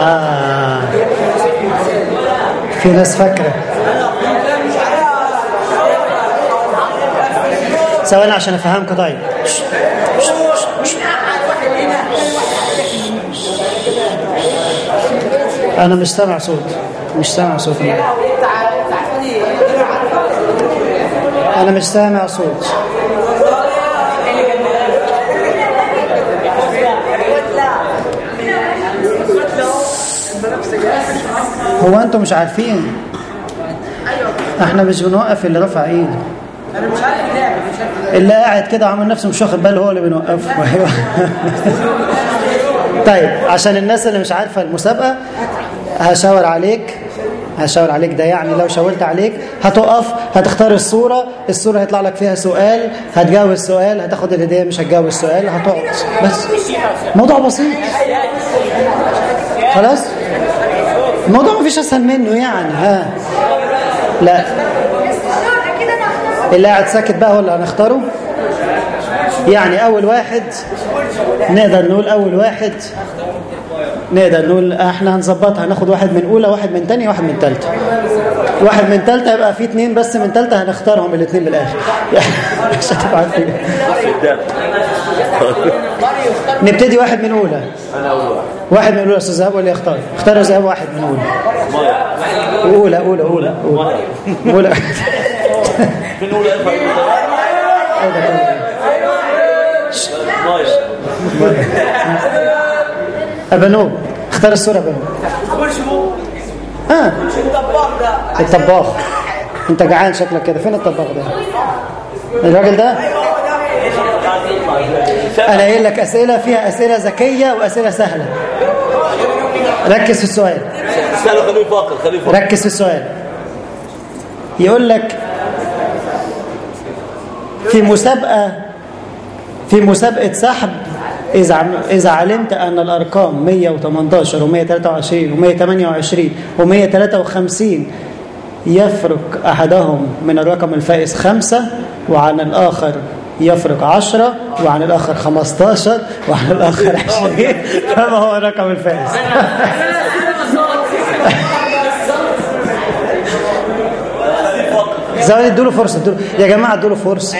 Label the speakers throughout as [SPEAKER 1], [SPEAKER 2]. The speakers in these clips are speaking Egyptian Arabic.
[SPEAKER 1] آه. في ناس فاكرة ثواني عشان افهمكم طيب انا مش سامع صوت مش سامع صوت انا مش سامع صوت هو انتم مش عارفين احنا مش بنوقف اللي رفع ايده اللي قاعد كده عامل نفسه مش واخد باله هو اللي بنوقفه ايوه طيب عشان الناس اللي مش عارفه المسابقه هشاور عليك هشاور عليك ده يعني لو شاورت عليك هتقف هتختار الصورة الصورة هيطلع لك فيها سؤال هتجاوب السؤال هتاخد الهدية مش هتجاوب السؤال هتقعد بس موضوع بسيط خلاص الموضوع مفيش اسهل منه يعني ها لا اللي قاعد ساكت بقى هو اللي هنختاره يعني اول واحد نقدر نقول اول واحد نقدر نقول احنا هنظبطها هناخد واحد من اولى واحد من تانية واحد من تالتة واحد من تالتة يبقى في اتنين بس من تالتة هنختارهم الاثنين بالاخر عشان تبقى عارفين نبتدي واحد من اولى واحد من اولى استاذ ذهب واللي يختار اختار ذهب واحد من اولى اولى اولى اولى اولى اولى
[SPEAKER 2] من اولى
[SPEAKER 1] ابنوب اختار الصورة ابنوب ها الطباخ انت جعان شكلك كده فين الطباخ ده الراجل ده انا قايل لك اسئله فيها اسئله ذكيه واسئله سهله ركز في السؤال
[SPEAKER 2] سهل خليه يفكر خليه يفكر
[SPEAKER 1] ركز في السؤال يقول لك في مسابقه في مسابقه سحب إذا عم- إذا علمت أن الأرقام 118 و123 و128 و153 يفرق أحدهم من الرقم الفائز خمسة وعن الآخر يفرق عشرة وعن الآخر 15 وعن الآخر 20 فما هو الرقم الفائز ثواني ادوا له فرصه ادوا له- يا جماعه ادوا له فرصه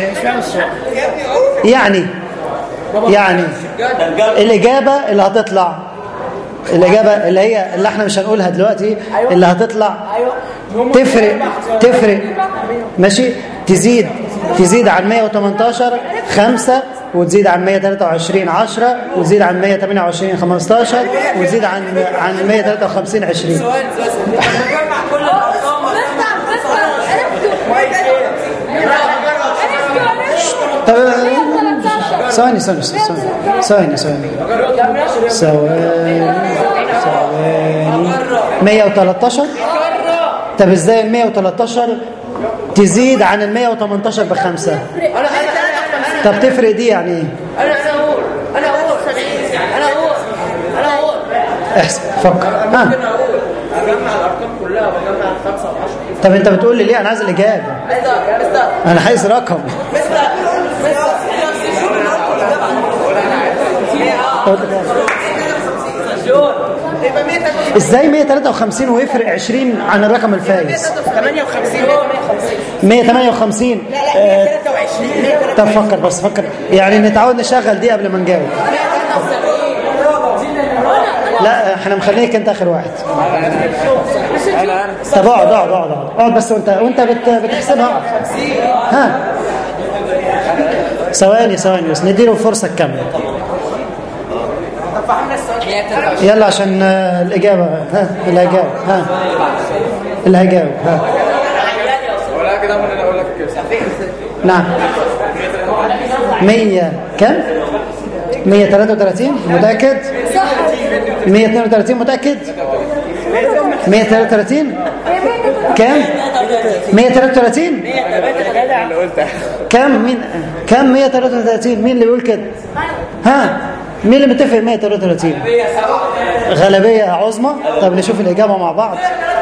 [SPEAKER 1] يعني يعني الاجابه اللي هتطلع الاجابه اللي هي اللي احنا مش هنقولها دلوقتي اللي هتطلع تفرق تفرق ماشي تزيد تزيد عن 118 5 وتزيد عن 123 10 وتزيد عن 128 15 وتزيد عن عن 153 20 طب ثواني ثواني ثواني ثواني ثواني ثواني ثواني 113 طب ازاي ال 113 تزيد عن ال 118 بخمسة طب تفرق دي يعني ايه احسن فكر ها
[SPEAKER 3] اجمع الارقام كلها بجمع الخمسه وعشرة
[SPEAKER 1] طب انت بتقول لي ليه انا عايز الاجابه انا عايز رقم ازاي 153 ويفرق 20 عن الرقم الفايز
[SPEAKER 3] 58
[SPEAKER 1] 158 آه،
[SPEAKER 3] 123
[SPEAKER 1] طب فكر بس فكر يعني نتعود نشغل دي قبل ما نجاوب لا احنا مخليك انت اخر واحد طب اقعد اقعد اقعد اقعد اقعد بس وانت وانت بت بتحسبها اقعد. ها ثواني ثواني بس نديله فرصه تكمل يلا عشان آه، الاجابه ها اللي هيجاوب ها اللي هيجاوب ها
[SPEAKER 3] ولا كده ممكن اقول لك
[SPEAKER 1] نعم 100 كم 133 متأكد 132 متأكد 133 كم 133 كم مين كم 133 مين اللي بيقول كده ها مين اللي متفق 133 غالبية عظمى طب نشوف الإجابة مع بعض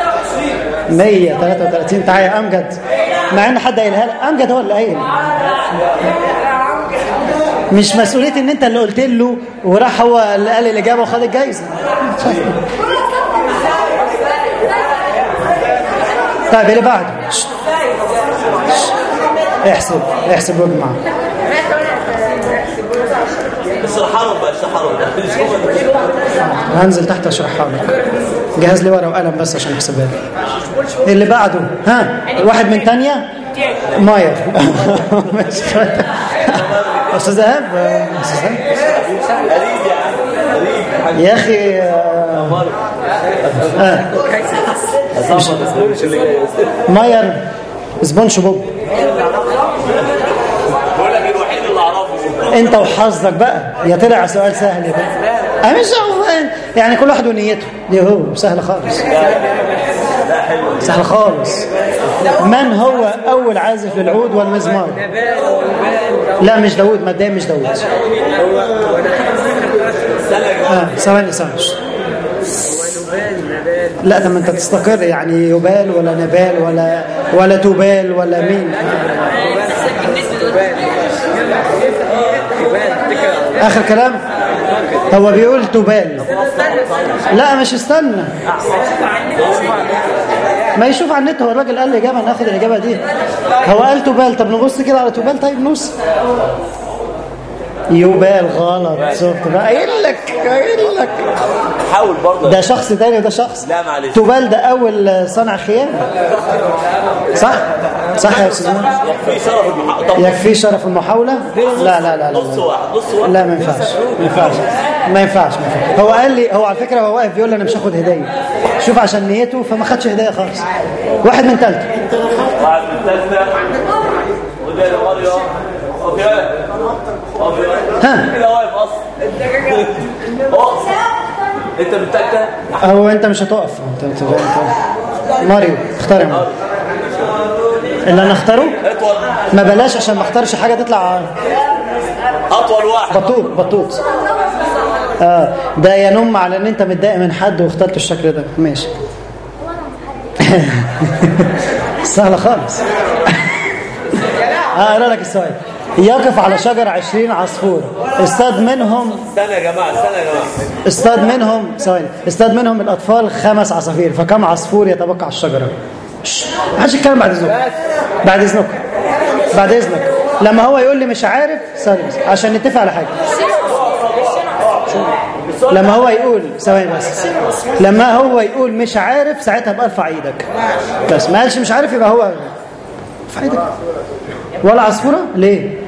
[SPEAKER 1] 133 تعالى يا أمجد مع إن حد قايلها لك أمجد هو اللي قايل مش مسؤولية إن أنت اللي قلت له وراح هو اللي قال الإجابة وخد الجايزة طيب اللي بعده شت. شت. احسب احسب واجمع
[SPEAKER 2] اشرحها لهم بقى اشرحها لهم
[SPEAKER 1] هنزل تحت اشرحها لك جهز لي ورقه وقلم بس عشان احسبها لك اللي بعده ها واحد من تانية ماير ماشي. استاذ ايهاب استاذ إيهاب؟
[SPEAKER 2] غريب يا عم غريب
[SPEAKER 1] يا اخي آه، آه. ماير سبونج بوب
[SPEAKER 2] بقول لك الوحيد اللي اعرفه
[SPEAKER 1] انت وحظك بقى يا طلع سؤال سهل بقى انا مش عارف يعني كل واحد ونيته دي هو سهل خالص سهل خالص من هو اول عازف للعود والمزمار لا مش داوود مبدئيا مش داوود اه ثواني ثواني لا طب ما انت تستقر يعني يبال ولا نبال ولا ولا تبال ولا مين اخر كلام هو بيقول تبال لا مش استنى ما يشوف على النت هو الراجل قال لي اجابه ناخد الاجابه دي هو قال تبال طب نبص كده على تبال طيب نص يبال غلط شفت بقى قايل لك قايل لك
[SPEAKER 2] حاول برضه
[SPEAKER 1] ده شخص تاني وده شخص
[SPEAKER 2] لا معلش.
[SPEAKER 1] تبال ده اول صنع خيانه صح صح يا استاذ منى؟
[SPEAKER 2] في شرف المحا... طب
[SPEAKER 1] يكفي شرف المحاوله لا لا لا
[SPEAKER 2] نص
[SPEAKER 1] لا
[SPEAKER 2] واحد نص واحد
[SPEAKER 1] لا ما ينفعش ما ينفعش ما ينفعش ما ينفعش هو قال لي هو على فكره هو واقف بيقول لي انا مش هاخد هديه شوف عشان نيته فما خدش هديه خالص واحد من ثالثه
[SPEAKER 2] واحد من الثالثة وده اللي مريم اوكي اوكي
[SPEAKER 1] ها.
[SPEAKER 2] كده واقف اصلا اقف انت من الثالثة
[SPEAKER 1] هو انت مش هتقف انت انت انت ماريو اختار يا ماريو اللي انا اختاره
[SPEAKER 2] اطول
[SPEAKER 1] ما بلاش عشان ما اختارش حاجه تطلع
[SPEAKER 2] اطول واحد
[SPEAKER 1] بطوط بطوط اه ده ينم على ان انت متضايق من حد واخترت الشكل ده ماشي سهله خالص اه اقرا لك السؤال يقف على شجر عشرين عصفور اصطاد منهم
[SPEAKER 2] استنى يا جماعة استنى يا جماعة
[SPEAKER 1] اصطاد منهم ثواني اصطاد منهم الاطفال خمس عصافير فكم عصفور يتبقى على الشجره شش، ما حدش يتكلم بعد اذنك بعد اذنك بعد اذنك لما هو يقول لي مش عارف ثانيه بس عشان نتفق على حاجه لما هو يقول ثواني بس لما هو يقول مش عارف ساعتها بقى ارفع ايدك بس ما قالش مش عارف يبقى هو ارفع ايدك ولا عصفوره ليه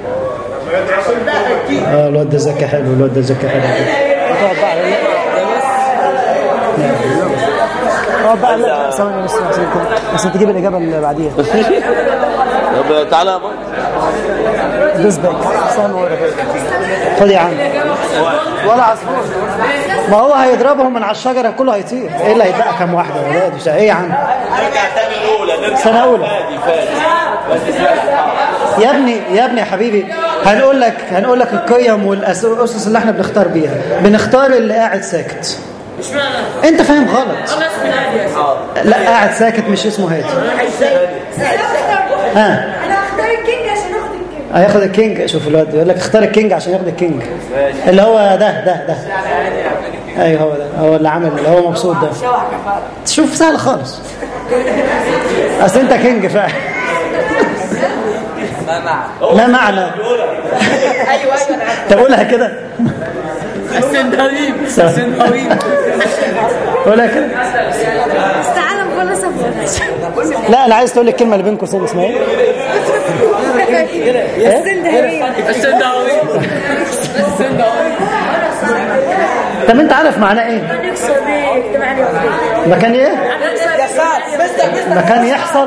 [SPEAKER 1] اه الواد ده ذكي حلو الواد ده ذكي حلو هتقعد بقى على اقعد بقى لا ثواني بس عشان عشان تجيب الاجابه اللي بعديها
[SPEAKER 2] طب تعالى يا ماما.
[SPEAKER 1] دوس باك استنى ورا خد يا عم ولا عصفور ما هو هيضربهم من على الشجره كله هيطير ايه اللي هيتبقى كام واحده ولا إيه؟ مش- ايه يا عم
[SPEAKER 2] نرجع تاني الاولى نرجع
[SPEAKER 1] سنة أولى.
[SPEAKER 2] فادي فادي
[SPEAKER 1] يا ابني يا ابني يا حبيبي هنقول لك هنقول لك القيم والاسس اللي احنا بنختار بيها بنختار اللي قاعد ساكت انت فاهم غلط لا قاعد ساكت مش اسمه هادي ها
[SPEAKER 4] انا اختار الكينج عشان اخد الكينج
[SPEAKER 1] هياخد الكينج شوف الواد يقول لك اختار الكينج عشان ياخد الكينج اللي هو ده ده ده ايوه هو ده هو اللي عامل اللي هو مبسوط ده شوف سهل خالص اصل انت كينج فعلا ما معنى
[SPEAKER 3] ايوه ايوه انا عارف
[SPEAKER 1] تقولها كده
[SPEAKER 3] السندويب
[SPEAKER 1] سوا.
[SPEAKER 3] السندويب
[SPEAKER 1] قولها كده
[SPEAKER 4] بس تعالى نخلص أفضل.
[SPEAKER 1] لا انا عايز تقول لي الكلمه اللي بين قوسين اسمها ايه
[SPEAKER 4] السندهرية
[SPEAKER 3] السندويب السندويب
[SPEAKER 1] طب انت عارف معناه ايه
[SPEAKER 4] نكسر بيه اجتماع اليهودية
[SPEAKER 1] مكان ايه مكان يحصل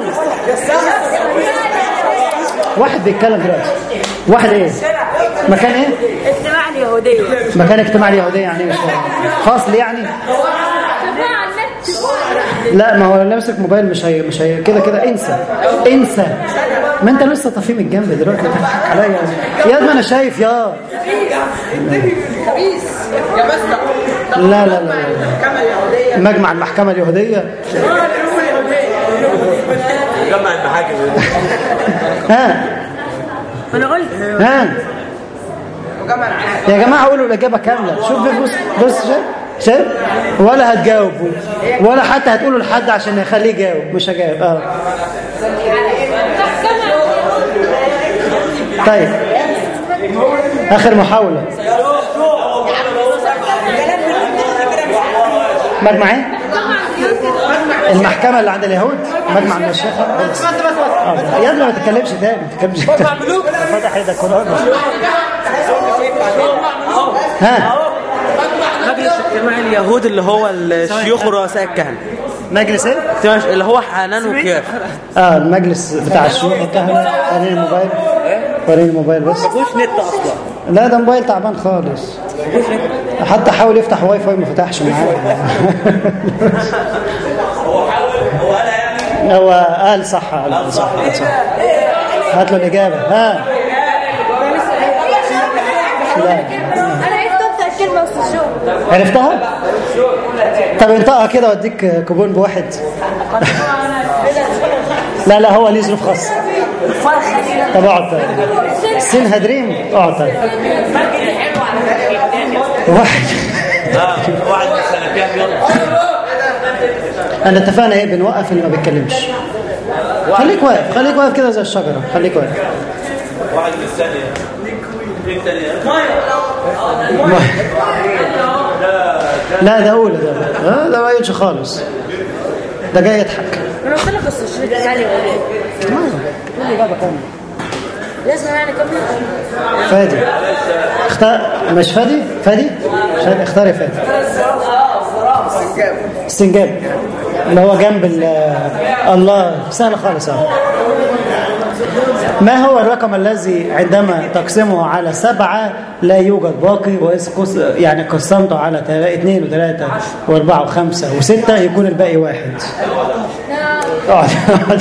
[SPEAKER 1] واحد بيتكلم دلوقتي واحد ايه مكان ايه
[SPEAKER 4] اجتماع اليهودية
[SPEAKER 1] مكان اجتماع اليهوديه يعني ايه مش فاهم. فصل يعني
[SPEAKER 4] جماعة النت
[SPEAKER 1] لا ما هو لو نمسك موبايل مش هي مش هي كده كده انسى انسى ما انت لسه طفي من الجنب دلوقتي تضحك عليا يا ما انا شايف يا
[SPEAKER 3] يا بس
[SPEAKER 1] لا لا لا, لا. مجمع المحكمه اليهوديه
[SPEAKER 2] جمع المحاكم
[SPEAKER 1] ها
[SPEAKER 4] انا قلت
[SPEAKER 1] ها يا جماعه قولوا الاجابه كامله شوف بص بص شوف شايف ولا هتجاوبوا ولا حتى هتقولوا لحد عشان يخليه يجاوب مش هجاوب اه طيب اخر محاوله مجمع ايه المحكمه اللي عند اليهود مجمع من الشيخ آه، يا ابني ما تتكلمش تاني ما تتكلمش تاني فتح ايدك قران ها
[SPEAKER 5] مجلس اجتماع اليهود اللي هو الشيوخ ورؤساء الكهنة
[SPEAKER 1] مجلس ايه؟
[SPEAKER 5] اللي هو حنان وكياف
[SPEAKER 1] اه المجلس بتاع الشيوخ الكهنه وريني الموبايل وريني الموبايل بس
[SPEAKER 5] مفيهوش نت اصلا
[SPEAKER 1] لا ده موبايل تعبان خالص حتى حاول يفتح واي فاي ما فتحش معاه هو قال صح قال صح قال صح هات له الاجابه ها لا
[SPEAKER 4] انا عرفت انطق الكلمه وسط الشغل
[SPEAKER 1] عرفتها؟ طب انطقها كده واديك كوبون بواحد لا لا هو ليه ظروف خاصه طب اقعد طيب سين هدريم اقعد طيب واحد
[SPEAKER 2] واحد من سنة كام يلا
[SPEAKER 1] انا اتفقنا ايه بنوقف اللي ما بيتكلمش خليك واقف خليك واقف كده زي الشجره خليك واقف
[SPEAKER 2] واحد من الثانية ايه الثانية
[SPEAKER 1] لا ده اولى ده لا ده ما يقولش خالص ده جاي يضحك
[SPEAKER 4] انا قلت لك بس الشريك بتاعي لازم يعني كمل
[SPEAKER 1] فادي اختار مش فادي فادي شادي اختاري فادي استنجاب اللي هو جنب ال- الله سهل خالص اهو ما هو الرقم الذي عندما تقسمه على سبعة لا يوجد باقي وإذ قس- يعني قسمته على تلا- اثنين وثلاثة وأربعة وخمسة وستة يكون الباقي واحد اقعد اقعد.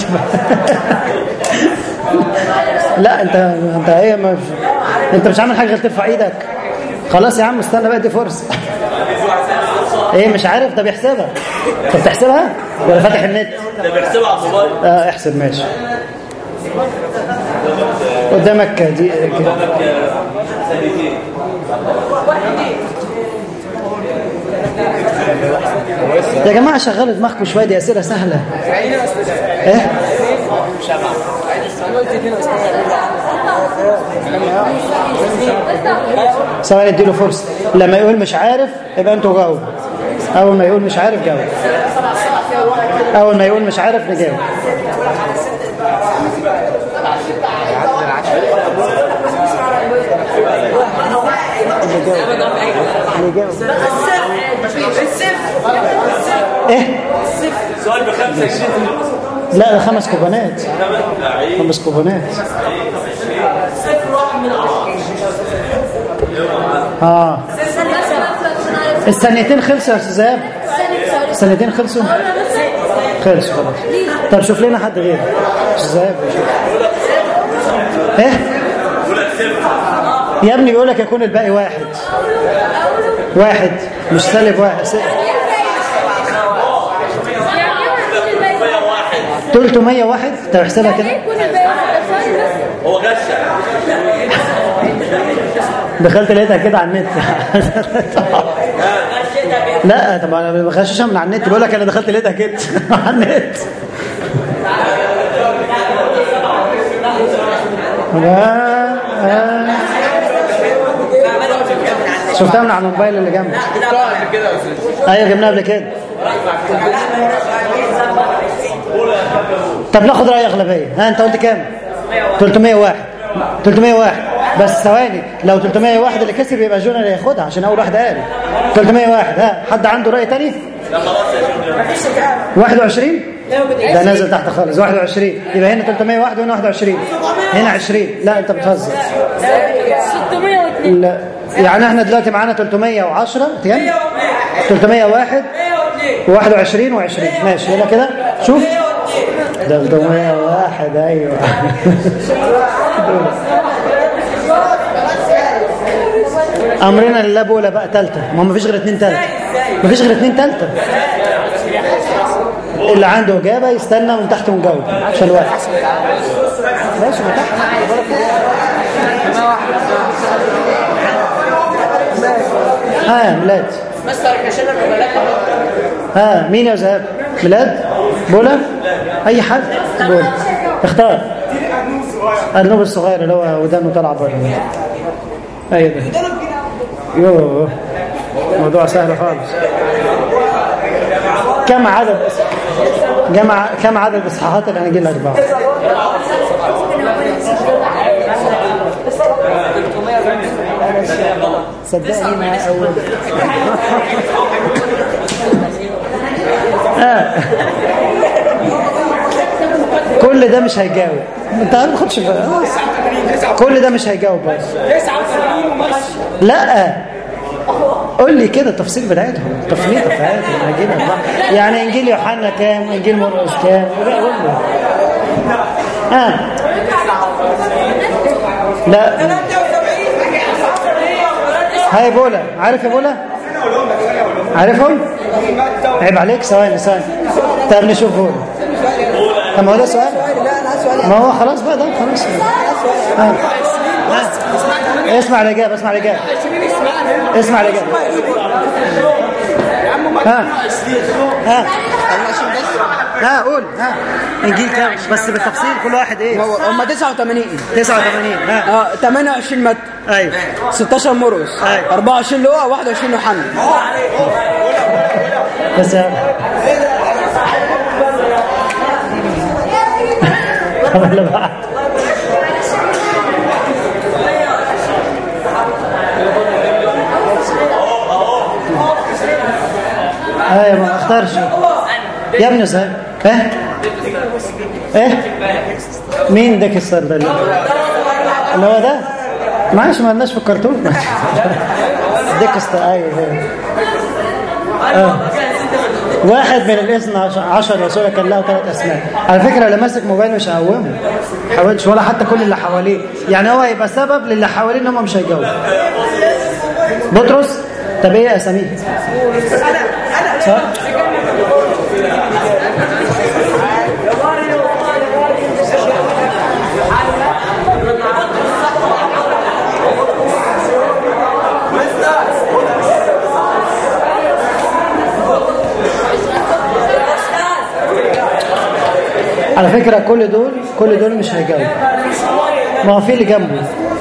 [SPEAKER 1] لا انت انت ايه مش انت مش عامل حاجه غير ترفع ايدك خلاص يا عم استنى بقى دي فرصه ايه مش عارف ده بيحسبها انت بتحسبها ولا فاتح النت
[SPEAKER 2] ده بيحسبها على الموبايل
[SPEAKER 1] اه احسب ماشي قدامك دي كده
[SPEAKER 2] ثانيتين
[SPEAKER 1] يا جماعه شغلوا دماغكم شويه دي اسئله سهله ايه ثواني اديله فرصه لما يقول مش عارف يبقى انتوا جاوب اول ما يقول مش عارف جاوب اول ما يقول مش عارف نجاوب ايه
[SPEAKER 2] سؤال بخمسة جنيه
[SPEAKER 1] لا ده خمس كوبونات خمس كوبونات اه الثانيتين خلصوا يا استاذ زياد الثانيتين خلصوا خلصوا خلاص طب شوف لنا حد غيره استاذ زياد شوف. ايه يا ابني بيقول لك يكون الباقي واحد واحد مش سالب واحد س- 301 طب احسبها كده
[SPEAKER 4] يكون الباقي واحد ثاني بس
[SPEAKER 2] هو غشة
[SPEAKER 1] دخلت لقيتها كده على النت لا طب انا ما بغششها من على النت بقول لك انا دخلت لقيتها كده على النت آه، آه. شفتها من على الموبايل اللي جنبي ايوه جبناها قبل كده طب ناخد راي اغلبيه ها انت قلت كام 301 301 بس ثواني لو 301 اللي كسب يبقى جون اللي ياخدها عشان اول واحد قال 301 ها حد عنده راي تاني 21 ده نازل تحت خالص 21 يبقى هنا 301 وهنا 21 هنا 20 لا انت بتهزر
[SPEAKER 4] 602
[SPEAKER 1] لا يعني احنا دلوقتي معانا 310 كام 301 و21 و20 ماشي يلا كده شوف ده 301 ايوه امرنا لله بولا بقى ثالثه ما هو مفيش غير اثنين ثالثه مفيش غير اثنين ثالثه اللي عنده اجابه يستنى من تحت ونجاوب عشان الوقت ماشي من تحت ها يا ميلاد
[SPEAKER 3] مستر احنا شلنا المبالغ
[SPEAKER 1] ها مين يا ذهب ميلاد بولا اي حد بولا اختار النوب الصغير اللي هو ودانه طالعه بره ايوه ده يوه موضوع سهل خالص كم عدد جمع كم عدد اصحاحات الاناجيل الاربعه صدقني ما اول آه. كل ده مش هيجاوب انت ما خدش بالك كل ده مش هيجاوب بس لا قول لي كده التفصيل بتاعتهم التفصيل بتاعتهم انجيل أربعة. يعني انجيل يوحنا كام انجيل مرقس كام لا قول لي اه لا هاي بولا عارف يا بولا عارفهم عيب عليك ثواني ثواني طب نشوف بولا طب ما هو ده سؤال ما هو خلاص بقى ده خلاص آه. آه. اسمع الإجابة اسمع الإجابة اسمع الإجابة ها ها ها قول ها انجيل كام بس بالتفصيل كل واحد ايه
[SPEAKER 6] هم 89
[SPEAKER 1] 89 ها
[SPEAKER 6] اه 28 متى
[SPEAKER 1] ايوه
[SPEAKER 6] 16 مرقس
[SPEAKER 1] أيوة.
[SPEAKER 6] 24 لوقا 21 يوحنا
[SPEAKER 1] بس يا طب اللي بعد ايوه ما اختارش يا ابني سهل ايه ايه مين ديكستر ده اللي اللي هو ده معلش ما لناش في الكرتون ديكستر ايوه هو. آه. واحد من الاثنى عشر- عشر رسولا كان له ثلاث اسماء على فكره اللي ماسك موبايل مش هقومه حاولش ولا حتى كل اللي حواليه يعني هو هيبقى سبب للي حواليه ان هم مش هيجاوبوا بطرس طب ايه اساميه صح على فكرة كل دول كل دول مش هيجاوبوا ما هو في اللي جنبه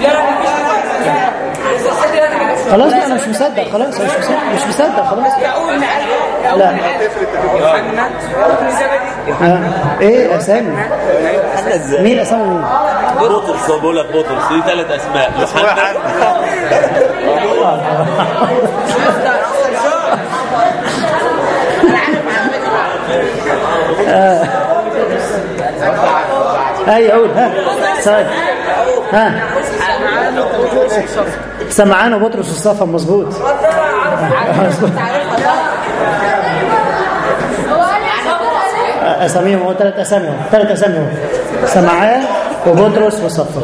[SPEAKER 1] خلاص بقى انا مش مصدق خلاص انا مش مصدق مش مصدق خلاص لا آه. ايه اسامي مين اسامي مين
[SPEAKER 2] بطرس هو بقول لك بطرس ليه ثلاث اسماء يوحنا
[SPEAKER 1] اي قول ها سؤال ها سمعان وبطرس الصفا مظبوط مظبوط. اساميهم هو ثلاث اسامي هو ثلاث اسامي هو سمعان وبطرس وصفا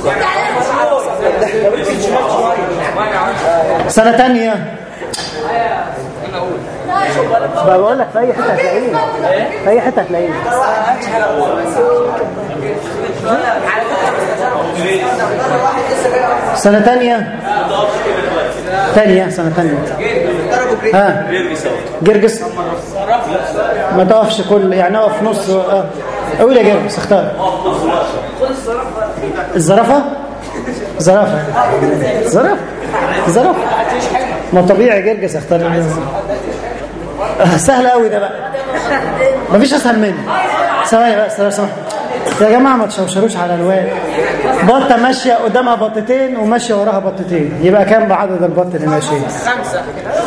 [SPEAKER 1] سنة تانية بقى بقول لك في أي حتة هتلاقيه في أي حتة هتلاقيه سنة تانية تانية سنة تانية ها جرجس ما تقفش كل يعني اقف نص اه قول يا جرجس اختار الزرافة زرافة زرافة زرافة ما طبيعي جرجس اختار آه، سهل قوي ده بقى مفيش اسهل منه ثواني بس لو سمحت يا جماعه ما تشوشروش على الواد بطه ماشيه قدامها بطتين وماشيه وراها بطتين يبقى كام بعدد البط اللي ماشيين
[SPEAKER 3] خمسة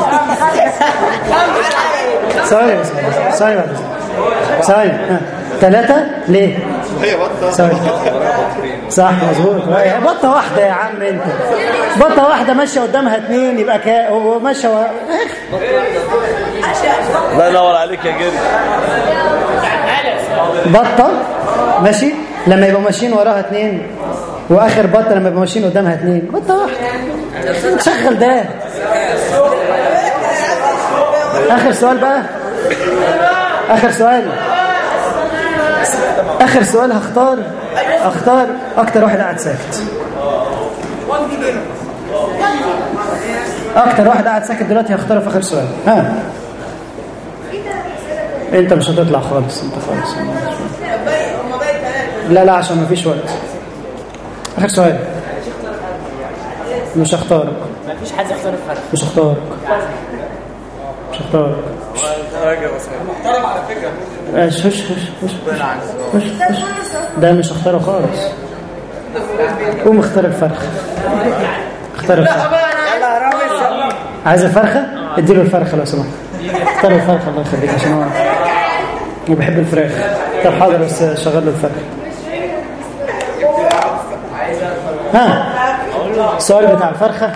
[SPEAKER 1] ثواني بس ثواني بس ثواني ها. ثلاثة ليه؟ هي بطة ثواني صح مظبوط هي بطة واحدة يا عم انت بطة واحدة ماشية قدامها اثنين يبقى كا وماشية و...
[SPEAKER 2] الله ينور عليك يا جد
[SPEAKER 1] بطة ماشي لما يبقوا ماشيين وراها اثنين واخر بطة لما يبقوا ماشيين قدامها اثنين بطة واحدة شغل ده اخر سؤال بقى اخر سؤال اخر سؤال هختار اختار اكتر واحد قاعد ساكت اكتر واحد قاعد ساكت دلوقتي هختاره في اخر سؤال ها انت مش هتطلع خالص انت خالص لا لا عشان مفيش وقت اخر سؤال مش هختارك
[SPEAKER 5] مفيش حد يختار الفرق
[SPEAKER 1] مش هختارك مش هختارك ايش هش هش هش هش هش ده مش هختاره خالص قوم اختار الفرخ اختار الفرخ عايز الفرخة؟ اديله الفرخة لو سمحت اختار الفرخة الله يخليك عشان هو هو بيحب الفراخ طب حاضر بس شغل له الفرخة ها السؤال بتاع الفرخة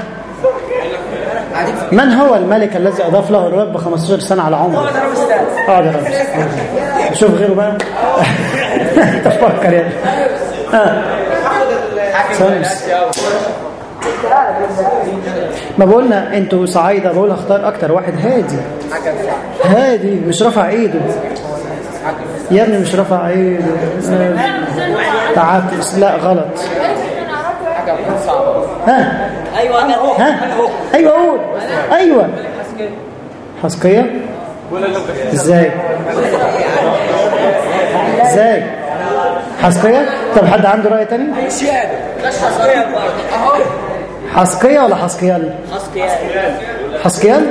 [SPEAKER 1] من هو الملك الذي أضاف له الرب ب 15 سنة على عمره؟ اقعد يا رب شوف غيره بقى تفكر يعني ها سامس ما بقولنا انتوا صعايدة بقول اختار اكتر واحد هادي هادي مش رافع ايده يا ابني مش رافع ايده تعاكس لا غلط ها
[SPEAKER 5] ايوه انا اهو
[SPEAKER 1] ها ايوه قول ايوه حسقية ازاي ازاي حسقية طب حد عنده رأي تاني حسقية ولا حسقيال حسقيال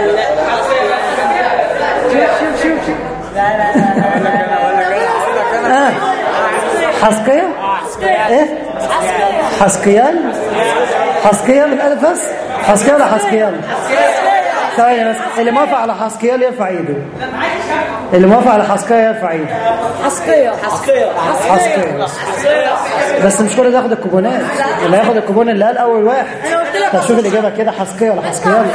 [SPEAKER 1] آه. حسقية ايه حسقيال حسقيال الالف بس حسقيال ولا حسقيال ثواني بس اللي موافق على حسقيال يرفع ايده اللي موافق على حسقية يرفع ايده
[SPEAKER 4] حسقية حسقية
[SPEAKER 1] حسقية بس مش كل ده ياخد الكوبونات اللي هياخد الكوبون اللي قال اول واحد طب شوف الاجابه كده حسقية ولا حسقيال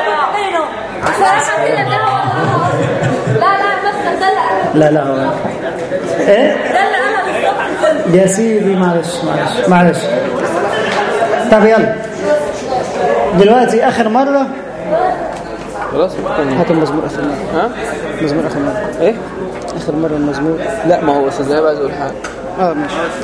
[SPEAKER 4] لا لا بس ده اللي
[SPEAKER 1] لا لا هو ايه
[SPEAKER 4] ده اللي انا بالظبط
[SPEAKER 1] يا سيدي معلش معلش معلش طب يلا دلوقتي اخر مره
[SPEAKER 6] خلاص
[SPEAKER 1] هات المزمور اخر مره
[SPEAKER 6] ها
[SPEAKER 1] مزمور اخر مره
[SPEAKER 6] ايه
[SPEAKER 1] اخر مره المزمور
[SPEAKER 6] لا ما هو استاذ عايز اقول حاجه
[SPEAKER 1] اه ماشي